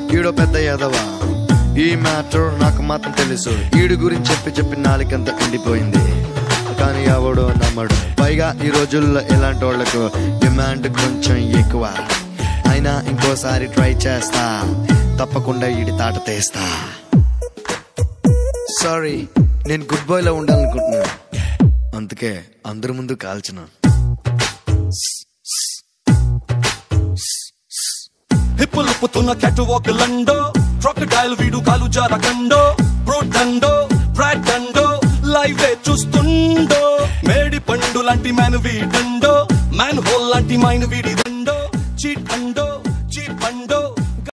ఈడో పెద్ద యాదవా ఈ మ్యాటర్ నాకు మాత్రం తెలుసు ఈడు గురించి చెప్పి చెప్పి నాలుకంత ఎండిపోయింది కానీ ఎవడో నమ్మడు పైగా ఈ రోజుల్లో ఇలాంటి వాళ్ళకు డిమాండ్ కొంచెం ఎక్కువ అయినా ఇంకోసారి ట్రై చేస్తా తప్పకుండా ఈడి తాట తీస్తా సారీ నేను గుడ్ బాయ్ లో ఉండాలనుకుంటున్నాను అందుకే అందరి ముందు కాల్చిన హిప్పులుప్పుతున్న క్యాట్ వాక్ లండో క్రొకడైల్ వీడు కాలు జారకండో బ్రోడండో బ్రాడండో లైవ్ చూస్తుండో మేడి పండు లాంటి మ్యాన్ వీడండో మ్యాన్ హోల్ లాంటి మైన్ వీడి